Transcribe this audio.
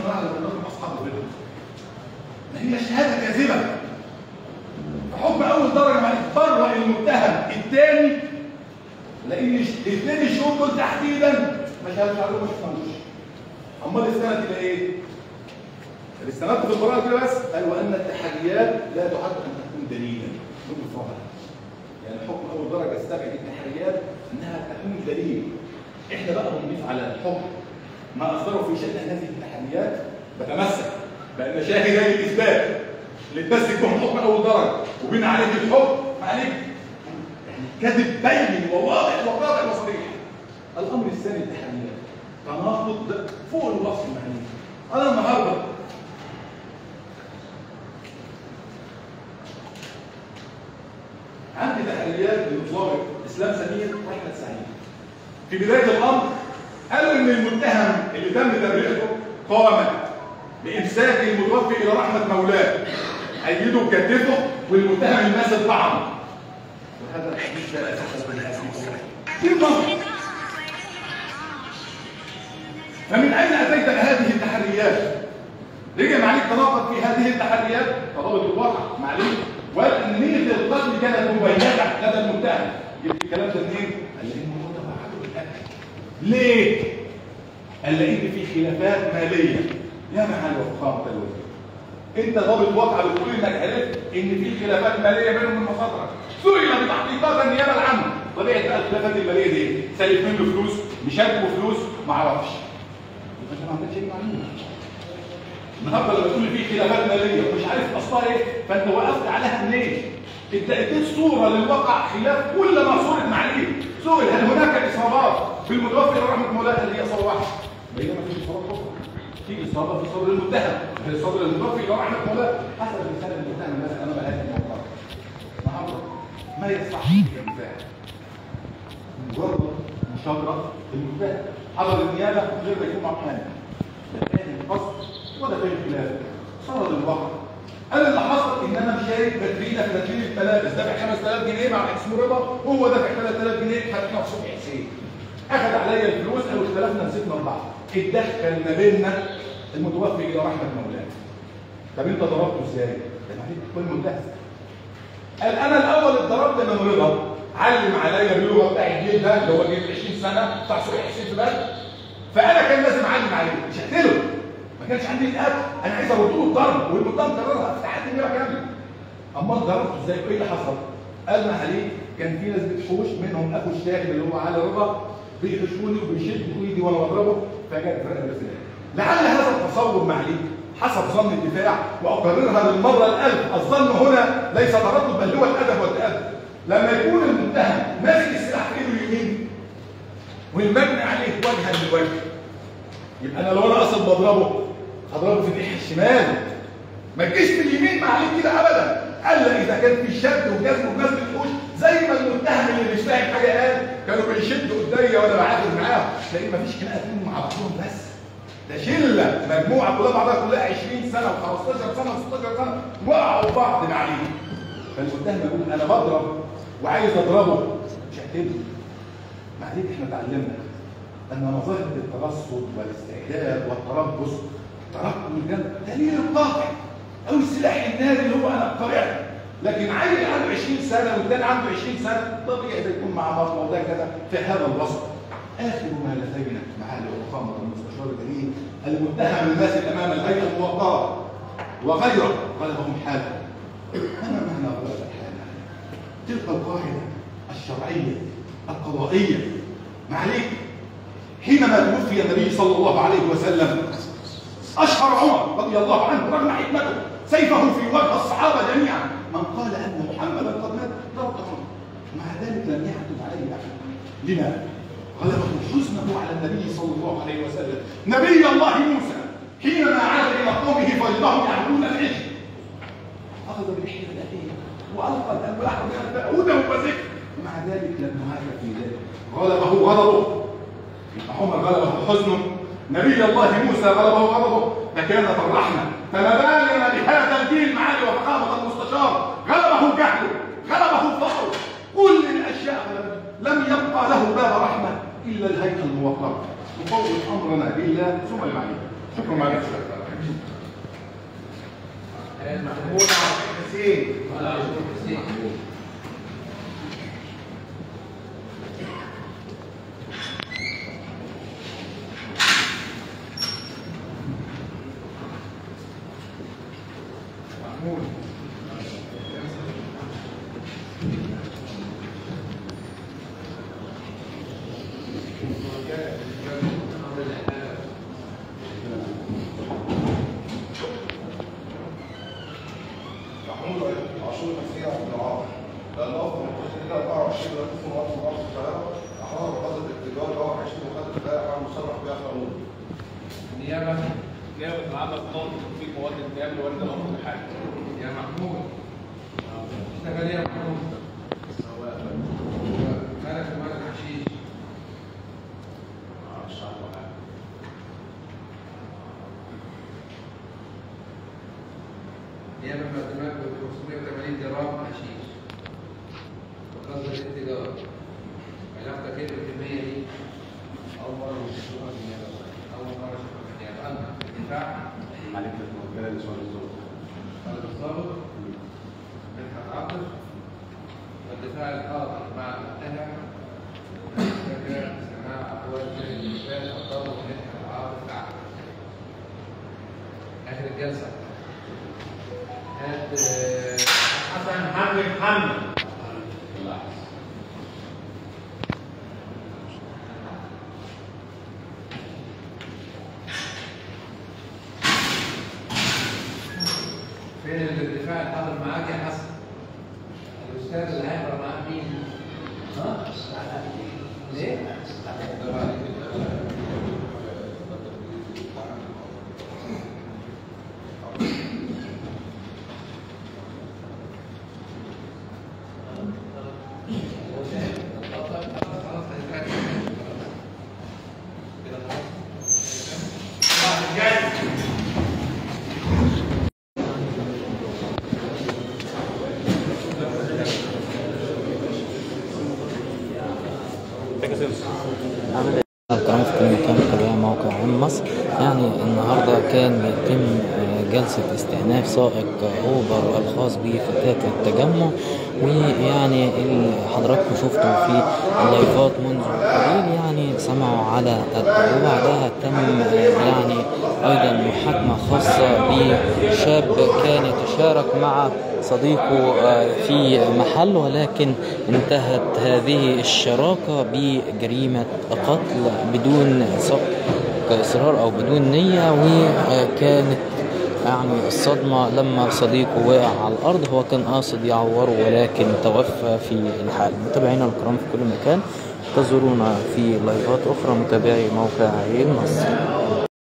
نعلم انهم اصحاب الغيب ما هي شهاده كاذبه حكم اول درجه مع بره المتهم الثاني لان الاثنين الشهود دول تحديدا ما شهدوش عليهم ما شفناهوش امال السند تبقى ايه؟ الاستناد في البراءه كده بس قال وان التحريات لا تعد ان تكون دليلا نقول فوقها يعني حكم اول درجه استبعد التحريات انها تكون دليل احنا بقى بنضيف على الحكم ما اصدره في شان هذه التحريات بتمسك بان شاهدا للاثبات اللي تمسك بهم حكم اول درجه وبين عليه الحكم عليك يعني كذب بين وواضح وقاطع وصريح الامر الثاني التحريات تناقض فوق الوصف المعني انا النهارده عندي تحريات لنظام اسلام سمير واحمد سعيد في بدايه الامر قالوا ان المتهم اللي تم تبرئته قام بامساك المتوفي الى رحمه مولاه ايده وكتفه والمتهم الماسك طعن وهذا الحديث لا اساس له من هذه في النظر فمن اين اتيت هذه التحريات؟ رجع معاليك تناقض في هذه التحريات تضابط الواقع معلش وان نيه القتل كانت مبينه لدى المتهم جبت الكلام ده منين؟ قال لان هو ده وعده بالاكل ليه؟ قال لان في خلافات ماليه يا معالي وفخامه الوزير انت ضابط واقع بتقول انك عرفت ان في خلافات ماليه بينهم المخاطره سئل بتحقيقات النيابه العامه طبيعه بقى الخلافات الماليه دي سالف منه فلوس مشاركه فلوس ما اعرفش يبقى انت ما عندكش اي معلومه النهارده لما تقول لي في خلافات ماليه ومش عارف اصلها ايه فانت وقفت عليها منين؟ انت اديت صوره للواقع خلاف كل ما صورت معاليه سئل هل هناك اصابات في المتوفي رحمه مولاه اللي هي اصابه واحده بينما في اصابات اخرى في اصابه في صدر المتهم في صدر المتوفي رحمه مولاه حسب رساله المتهم مثلا امام هذه الموقع النهارده ما يصح الانفاق مجرد مشاجره المتهم حضر النيابه غير ما يكون مع محامي ده كان القصد وده كان الخلاف صار الواقع انا اللي حصل ان انا مشارك بتريده في تدريب الملابس دافع 5000 جنيه مع اسمه رضا وهو دافع 3000 جنيه فتحنا في صبحي حسين اخذ عليا الفلوس او اختلفنا مسكنا بعض اتدخل ما بيننا المتوفي الى رحمه مولاه طب انت ضربته ازاي؟ ده عليك تكون منتهز قال انا الاول اتضربت من رضا علم عليا باللغه بتاع الجيل ده اللي هو جيل 20 سنه بتاع صبحي حسين في بدر فانا كان لازم اعلم عليه مش هقتله ما كانش عندي الاب انا عايز ارد له الضرب والمقدام كررها في تحدي النيابه كامله امال ضربته ازاي وايه اللي حصل؟ قال ما عليه كان في ناس بتحوش منهم اخو الشاهد اللي هو علي رضا بيحشوني وبيشد ايدي وانا بضربه فجاء فرقه بس لعل هذا التصور معلي حسب ظن الدفاع واقررها للمره الالف الظن هنا ليس تردد بل هو الادب والتادب لما يكون المتهم ماسك السلاح في ايده اليمين والمبني عليه وجها لوجه يبقى انا لو انا اصلا بضربه هضربه في الناحيه الشمال ما تجيش في اليمين مع عليه كده ابدا الا اذا كان في شد وجذب وجذب الحوش زي ما المتهم اللي مش فاهم حاجه قال كانوا بيشدوا قدامي وانا بعاتب معاهم تلاقي ما فيش خناقات منهم مع بعضهم بس ده شله مجموعه كلها بعضها كلها 20 سنه و15 سنه و16 سنه وقعوا بعض معليه فالمتهم يقول انا بضرب وعايز اضربه مش هقتله معليه احنا اتعلمنا ان مظاهر الترصد والاستعداد والتربص ترقب الجنب دليل قاطع او السلاح الناري اللي هو انا اقترعته لكن عيل عنده 20 سنه والثاني عنده 20 سنه طبيعي ده يكون مع مطلع وده كذا في هذا الوسط اخر ما لدينا معالي وفخامه المستشار الكريم المتهم الماسك امام الهيئه الموقره وغيره غلبهم حاله اما معنى غلب الحاله تلك القاعده الشرعيه القضائيه معليك حينما توفي النبي صلى الله عليه وسلم اشهر عمر رضي الله عنه رغم حكمته سيفه في وجه الصحابه جميعا من قال ان محمدا قد مات ضرب عمر مع ذلك لم يحدث عليه احد لماذا؟ غلبه حزنه على النبي صلى الله عليه وسلم نبي الله موسى حينما عاد الى قومه فوجدهم يعبدون العجل اخذ بلحيه الاخيه والقى الدم لحم هدى وذكر ومع ذلك لم يهاجر في ذلك غلبه غضبه عمر غلبه حزنه نبي الله موسى غلبه غضبه فكانت الرحمه فما بالنا بهذا الجيل معالي وفخامه المستشار غلبه جهله غلبه فقره كل الاشياء لم يبقى له باب رحمه الا الهيكل الموقر نفوض امرنا لله ثم المعين شكرا معلش محمود عبد الحسين محمود محمود عاشور مسيح عبد العاطي لأن أفضل من قتل 24 دلوقتي في مواطن مصر القاهرة أحرار بقدر الاتجار 24 مخدر لا يعمل مصرح بها قانون نيابة نيابة العمل قانون تطبيق مواد الانتهاء لوالد الأمر الحالي. يا محمود اشتغل ايه يا محمود؟ مالك ومالك حشيش نيابة مقدمات ب 580 جرام حشيش وقصد الاتجار علاقتك ايه بالكمية دي؟ أول مرة بتشوفها في النيابة أول مرة أشوفها في النيابة أنت في الدفاع عليك الموكله لسؤال الزوج طالب الضابط مدحت عاطف والدفاع القاضي مع المتهم ذكر سماع اقوال الدفاع الضابط مدحت عاطف عاطف اخر الجلسه هات آه، حسن حمدي محمد فين الدفاع الحاضر معاك يا حسن؟ الاستاذ اللي هيحضر معاك مين؟ ها؟ ليه؟ طبعا. خلاص هنتراجع. كده خلاص؟ الكرام في كل مكان تابعوا موقع عام مصر يعني النهارده كان بيتم آه، جلسة استئناف سائق أوبر الخاص بفتاة التجمع ويعني اللي حضراتكم شفتوا في اللايفات منذ قليل يعني سمعوا على الدعوة بعدها تم آه، يعني أيضا محاكمة خاصة بشاب كان يتشارك مع صديقه آه، في محل ولكن انتهت هذه الشراكة بجريمة قتل بدون سبق إصرار أو بدون نية وكانت يعني الصدمة لما صديقه وقع على الأرض هو كان قاصد يعوره ولكن توفى في الحال متابعينا الكرام في كل مكان انتظرونا في لايفات أخرى متابعي موقع عين مصر